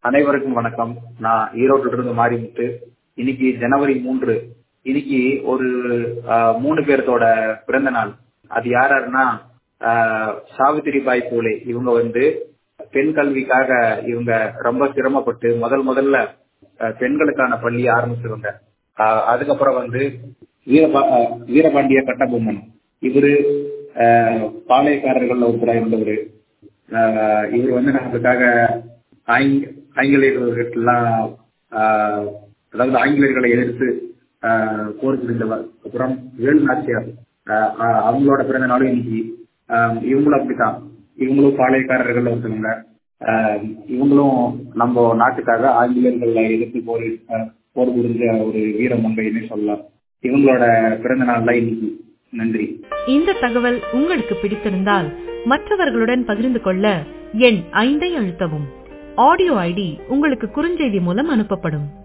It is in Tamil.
அனைவருக்கும் வணக்கம் நான் ஈரோட்டில் இருந்து மாரிமுத்து இன்னைக்கு ஜனவரி மூன்று இன்னைக்கு ஒரு ஆஹ், மூணு பேர்த்தோட பிறந்த நாள் அது யார் யாருன்னா ஆஹ், சாவித்திரி பாய் பூலே இவங்க வந்து பெண் கல்விக்காக இவங்க ரொம்ப சிரமப்பட்டு முதல் முதல்ல ஆஹ், பெண்களுக்கான பள்ளி ஆரம்பிச்சவங்க ஆஹ், அதுக்கப்புறம் வந்து வீரபா ஆஹ், வீரபாண்டிய கட்டபொம்மன் இவரு ஆஹ், பாளையக்காரர்கள் ஒருத்தராக இருந்தவர் இவர் வந்து நமக்காக ஆங்க- ஆங்கிலேயர்களுக்கெல்லாம் ஆஹ், அதாவது ஆங்கிலேயர்களை எதிர்த்து ஆஹ், போர் புரிந்தவர் அப்புறம் வேலு நாச்சியார் ஆஹ், ஆஹ், அவங்களோட பிறந்த நாளும் இன்னைக்கு ஆஹ், இவங்களும் அப்படித்தான் இவங்களும் பாளையக்காரர்கள் ஒருத்தவங்க ஆஹ், இவங்களும் நம்ம நாட்டுக்காக ஆங்கிலேயர்களை எதிர்த்து போர் ஆஹ், போர் புரிஞ்ச ஒரு வீரமங்கைன்னு சொல்லலாம் இவங்களோட பிறந்த நாள் தான் இன்னைக்கு நன்றி இந்த தகவல் உங்களுக்கு பிடித்திருந்தால் மற்றவர்களுடன் பகிர்ந்து கொள்ள எண் ஐந்தை அழுத்தவும் ஆடியோ ஐடி உங்களுக்கு குறுஞ்செய்தி மூலம் அனுப்பப்படும்